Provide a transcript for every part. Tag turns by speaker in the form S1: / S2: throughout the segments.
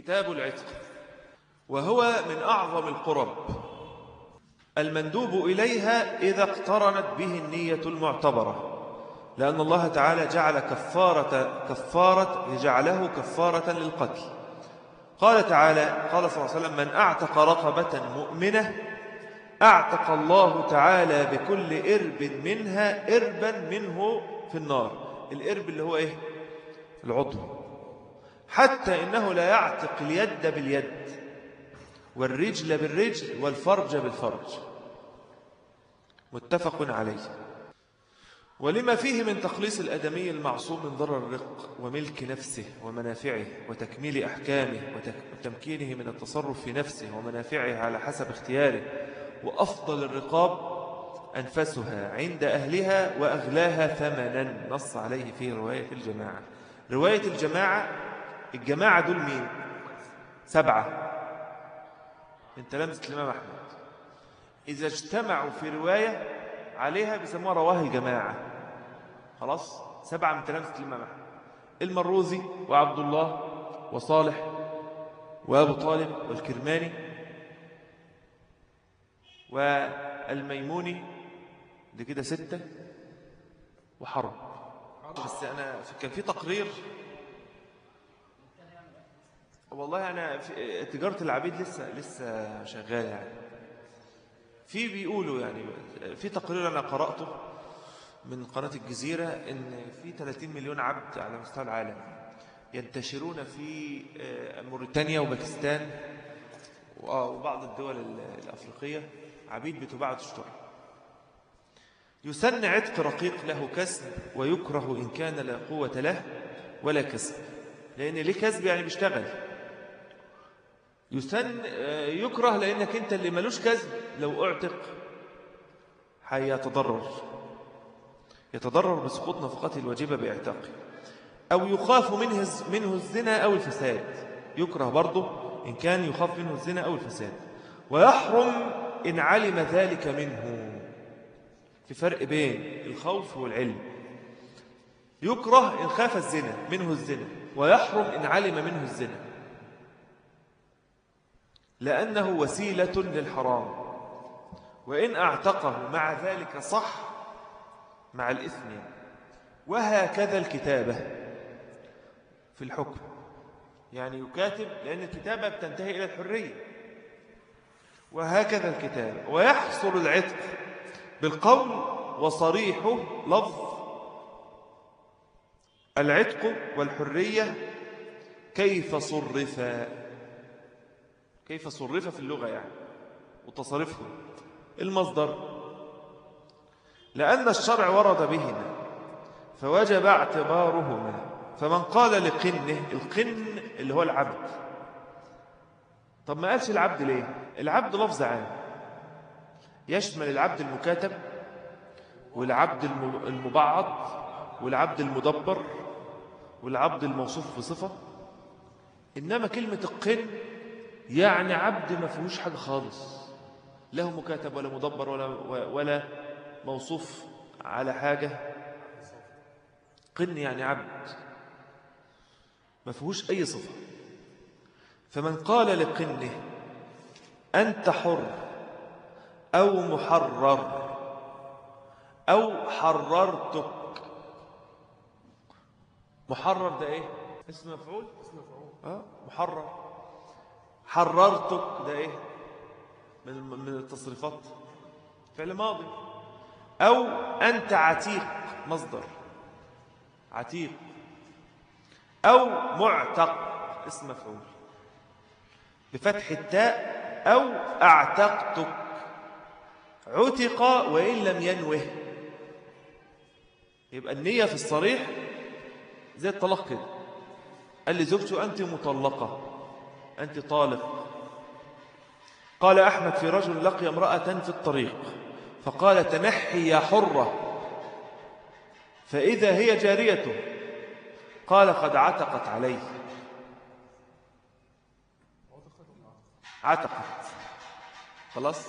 S1: كتاب العتق وهو من أعظم القرب المندوب إليها إذا اقترنت به النية المعتبرة لأن الله تعالى جعل كفارة كفارة جعله كفارة للقتل قال تعالى قال صلى الله عليه وسلم من أعتق رقبة مؤمنة أعتق الله تعالى بكل إرب منها إربا منه في النار الإرب اللي هو إيه العضو حتى إنه لا يعتق اليد باليد والرجل بالرجل والفرج بالفرج متفق عليه ولما فيه من تخليص الأدمي المعصوم من ضرر الرق وملك نفسه ومنافعه وتكميل أحكامه وتمكينه من التصرف في نفسه ومنافعه على حسب اختياره وأفضل الرقاب أنفسها عند أهلها وأغلاها ثمنا نص عليه في رواية الجماعة رواية الجماعة الجماعة دول مين؟ سبعة من تلامذة الإمام أحمد إذا اجتمعوا في رواية عليها بيسموها رواه الجماعة خلاص سبعة من تلامذة الإمام أحمد المروزي وعبد الله وصالح وأبو طالب والكرماني والميموني دي كده ستة وحرب بس أنا كان في تقرير والله أنا في تجارة العبيد لسه لسه شغالة يعني في بيقولوا يعني في تقرير أنا قرأته من قناة الجزيرة إن في 30 مليون عبد على مستوى العالم ينتشرون في آه، موريتانيا وباكستان وبعض الدول الأفريقية عبيد بتباع وتشترى يسن عتق رقيق له كسب ويكره إن كان لا قوة له ولا كسب لأن ليه كسب يعني بيشتغل يسن آه، يكره لأنك أنت اللي ملوش كذب لو أعتق هيتضرر يتضرر بسقوط نفقته الواجبة باعتاقه أو يخاف منه منه الزنا أو الفساد يكره برضه إن كان يخاف منه الزنا أو الفساد ويحرم إن علم ذلك منه في فرق بين الخوف والعلم يكره إن خاف الزنا منه الزنا ويحرم إن علم منه الزنا لأنه وسيلة للحرام وإن أعتقه مع ذلك صح مع الإثم وهكذا الكتابة في الحكم يعني يكاتب لأن الكتابة بتنتهي إلى الحرية وهكذا الكتابة ويحصل العتق بالقول وصريحه لفظ العتق والحرية كيف صرفا كيف صرف في اللغة يعني وتصرفه المصدر لأن الشرع ورد بهما فوجب اعتبارهما فمن قال لقنه القن اللي هو العبد طب ما قالش العبد ليه العبد لفظ عام يشمل العبد المكاتب والعبد المبعض والعبد المدبر والعبد الموصوف بصفة إنما كلمة القن يعني عبد ما فيهوش حاجة خالص له مكاتب ولا مدبر ولا, ولا موصوف على حاجة قن يعني عبد ما فيهوش أي صفة فمن قال لقنه أنت حر أو محرر أو حررتك محرر ده إيه؟ اسم مفعول؟ اسم مفعول آه محرر حررتك ده ايه من من التصريفات فعل ماضي او انت عتيق مصدر عتيق او معتق اسم مفعول بفتح التاء او اعتقتك عتق وان لم ينوه يبقى النيه في الصريح زي الطلاق كده قال لزوجته انت مطلقه أنت طالق قال أحمد في رجل لقي امرأة في الطريق فقال تنحي يا حرة فإذا هي جاريته قال قد عتقت عليه عتقت خلاص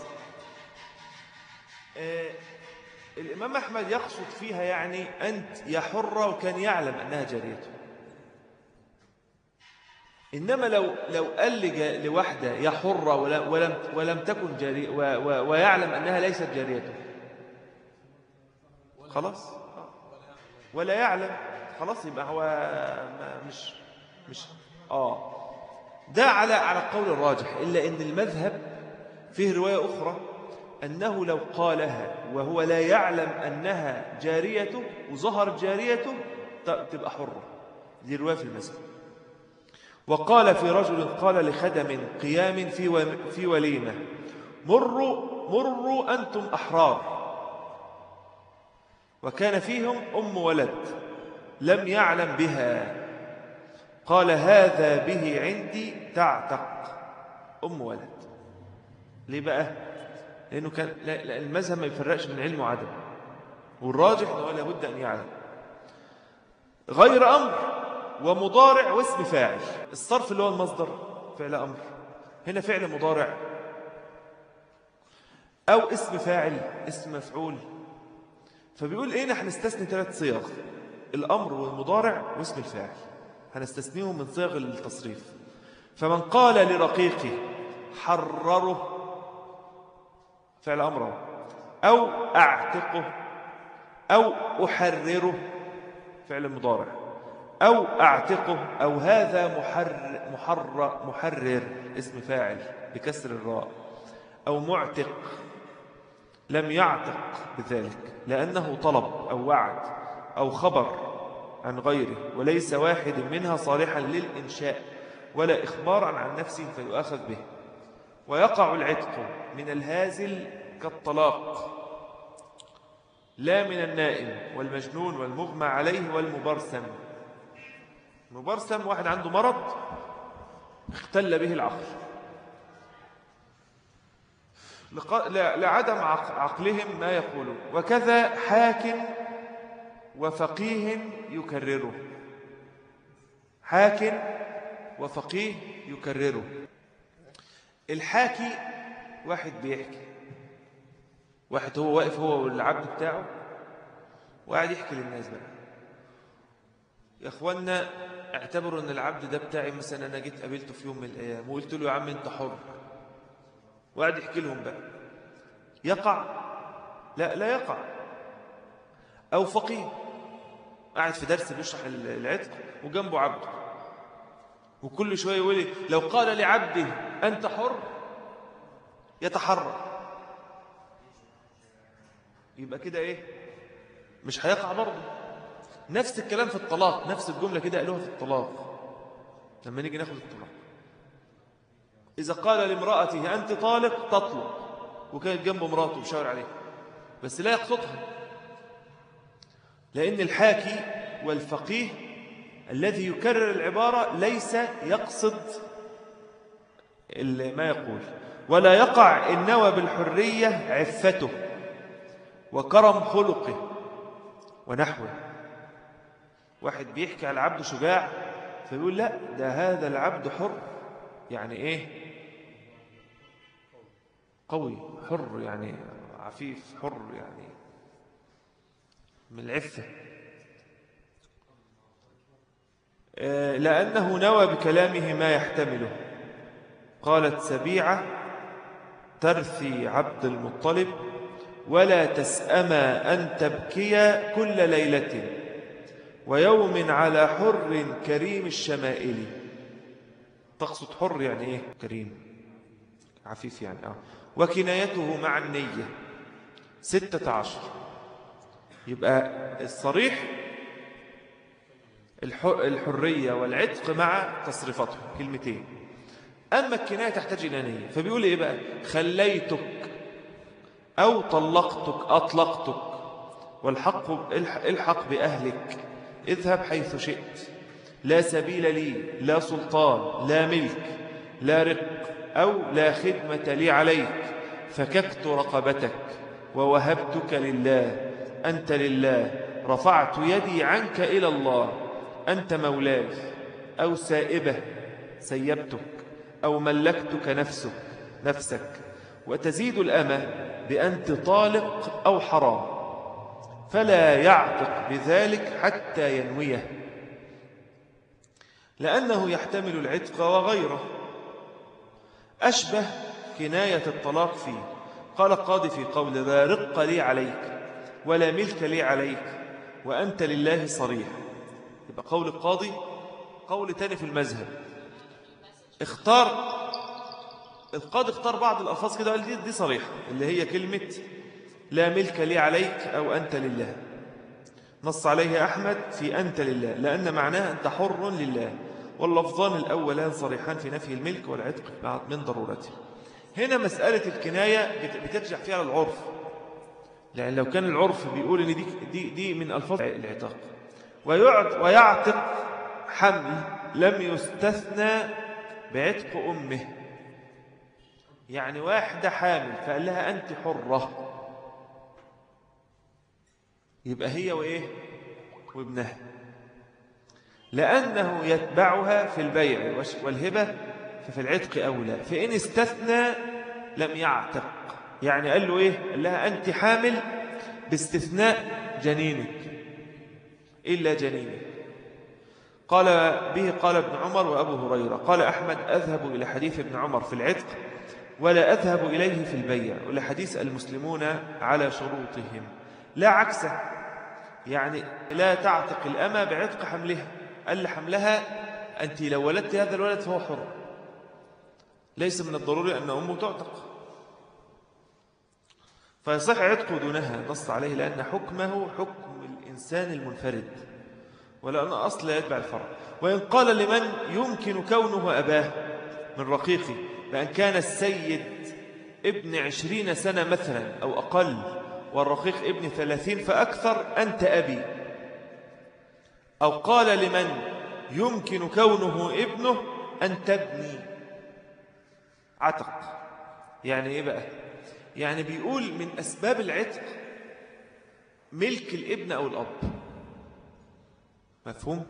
S1: آه الإمام أحمد يقصد فيها يعني أنت يا حرة وكان يعلم أنها جاريته إنما لو لو قال لواحدة يا حرة ولم, ولم تكن جارية ويعلم أنها ليست جاريته خلاص ولا يعلم خلاص يبقى هو مش مش آه ده على على القول الراجح إلا أن المذهب فيه رواية أخرى أنه لو قالها وهو لا يعلم أنها جاريته وظهرت جاريته تبقى حرة دي رواية في المذهب وقال في رجل قال لخدم قيام في في وليمة مروا مروا أنتم أحرار وكان فيهم أم ولد لم يعلم بها قال هذا به عندي تعتق أم ولد ليه بقى؟ لأنه كان لا المذهب ما يفرقش من علم وعدم والراجح أنه لابد أن يعلم غير أمر ومضارع واسم فاعل الصرف اللي هو المصدر فعل أمر هنا فعل مضارع أو اسم فاعل اسم مفعول فبيقول إيه هنستثني ثلاث صيغ الأمر والمضارع واسم الفاعل هنستثنيهم من صيغ التصريف فمن قال لرقيقه حرره فعل أمره أو أعتقه أو أحرره فعل مضارع أو أعتقه أو هذا محرر, محرر, محرر اسم فاعل بكسر الراء أو معتق لم يعتق بذلك لأنه طلب أو وعد أو خبر عن غيره وليس واحد منها صالحا للإنشاء ولا إخبارا عن نفسه فيؤخذ به ويقع العتق من الهازل كالطلاق لا من النائم والمجنون والمغمى عليه والمبرسم مبرسم واحد عنده مرض اختل به العقل لعدم عقلهم ما يقولون وكذا حاكم وفقيه يكرره حاكم وفقيه يكرره الحاكي واحد بيحكي واحد هو واقف هو والعبد بتاعه وقاعد يحكي للناس بقى يا اخوانا اعتبروا ان العبد ده بتاعي مثلا انا جيت قابلته في يوم من الايام وقلت له يا عم انت حر وقعد يحكي لهم بقى يقع لا لا يقع او فقيه قاعد في درس بيشرح العتق وجنبه عبد وكل شويه يقول لو قال لعبده انت حر يتحرى يبقى كده ايه مش هيقع برضه نفس الكلام في الطلاق نفس الجملة كده قالوها في الطلاق لما نيجي ناخد الطلاق إذا قال لامرأته أنت طالق تطلق وكانت جنبه مراته بشاور عليه بس لا يقصدها لأن الحاكي والفقيه الذي يكرر العبارة ليس يقصد ما يقول ولا يقع النوى بالحرية عفته وكرم خلقه ونحوه واحد بيحكي على عبد شجاع فيقول لا ده هذا العبد حر يعني ايه قوي حر يعني عفيف حر يعني من العفة آه، لأنه نوى بكلامه ما يحتمله قالت سبيعة ترثي عبد المطلب ولا تسأما أن تبكي كل ليلة ويوم على حر كريم الشمائل تقصد حر يعني ايه كريم عفيف يعني اه وكنايته مع النية ستة عشر يبقى الصريح الحرية والعتق مع تصريفاتهم كلمتين أما الكناية تحتاج إلى نية فبيقول إيه بقى خليتك أو طلقتك أطلقتك والحق الحق بأهلك اذهب حيث شئت لا سبيل لي لا سلطان لا ملك لا رق أو لا خدمة لي عليك فككت رقبتك ووهبتك لله أنت لله رفعت يدي عنك إلى الله أنت مولاي أو سائبة سيبتك أو ملكتك نفسك نفسك وتزيد الأمة بأن تطالق أو حرام فلا يعتق بذلك حتى ينويه لأنه يحتمل العتق وغيره أشبه كناية الطلاق فيه قال القاضي في قول لا رق لي عليك ولا ملك لي عليك وأنت لله صريح يبقى قول القاضي قول تاني في المذهب اختار القاضي اختار بعض الألفاظ كده قال دي, دي صريحة اللي هي كلمة لا ملك لي عليك أو أنت لله نص عليه أحمد في أنت لله لأن معناه أنت حر لله واللفظان الأولان صريحان في نفي الملك والعتق بعد من ضرورته هنا مسألة الكناية بترجع فيها للعرف لأن لو كان العرف بيقول إن دي, دي, دي من ألفاظ العتاق ويعتق حمل لم يستثنى بعتق أمه يعني واحدة حامل فقال لها أنت حرة يبقى هي وإيه وابنها لأنه يتبعها في البيع والهبة ففي العتق أولى فإن استثنى لم يعتق يعني قال له إيه قال لها أنت حامل باستثناء جنينك إلا جنينك قال به قال ابن عمر وأبو هريرة قال أحمد أذهب إلى حديث ابن عمر في العتق ولا أذهب إليه في البيع ولحديث المسلمون على شروطهم لا عكسه يعني لا تعتق الأمة بعتق حملها قال حملها أنت لو ولدت هذا الولد فهو حر ليس من الضروري أن أمه تعتق فيصح عتق دونها نص عليه لأن حكمه حكم الإنسان المنفرد ولأن أصل يتبع الفرع وإن قال لمن يمكن كونه أباه من رقيقه بأن كان السيد ابن عشرين سنة مثلا أو أقل والرقيق ابن ثلاثين فأكثر أنت أبي أو قال لمن يمكن كونه ابنه أن تبني عتق يعني إيه بقى يعني بيقول من أسباب العتق ملك الابن أو الأب مفهوم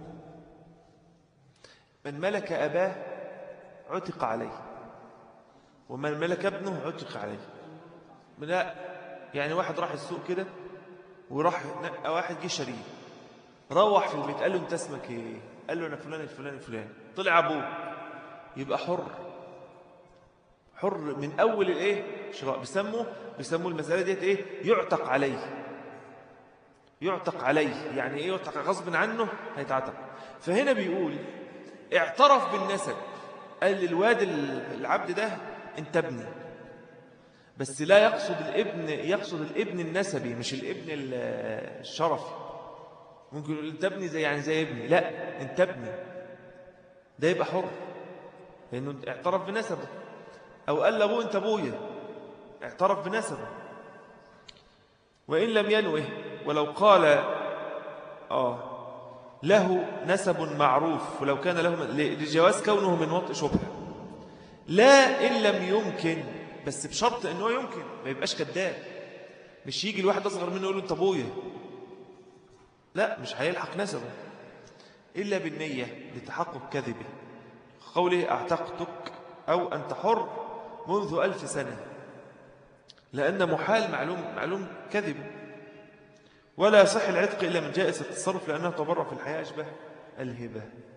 S1: من ملك أباه عتق عليه ومن ملك ابنه عتق عليه لا يعني واحد راح السوق كده وراح نقى واحد جه شريه روح في البيت قال له انت اسمك ايه قال له انا فلان الفلان الفلاني طلع ابوه يبقى حر حر من اول الايه شراء بيسموا بيسموا المساله ديت ايه يعتق عليه يعتق عليه يعني ايه يعتق غصب عنه هيتعتق فهنا بيقول اعترف بالنسب قال للواد العبد ده انت ابني بس لا يقصد الابن يقصد الابن النسبي مش الابن الشرفي ممكن يقول انت ابني زي يعني زي ابني لا انت ابني ده يبقى حر لانه اعترف بنسبه او قال لابوه انت ابويا اعترف بنسبه وان لم ينوه ولو قال اه له نسب معروف ولو كان له لجواز كونه من وطء شبهه لا إن لم يمكن بس بشرط أنه يمكن ما يبقاش كذاب مش يجي الواحد أصغر منه يقول له أنت أبويا لا مش هيلحق نسبه إلا بالنية لتحقق كذبه قوله أعتقتك أو أنت حر منذ ألف سنة لأن محال معلوم, معلوم كذب ولا صح العتق إلا من جائز التصرف لأنه تبرع في الحياة أشبه الهبة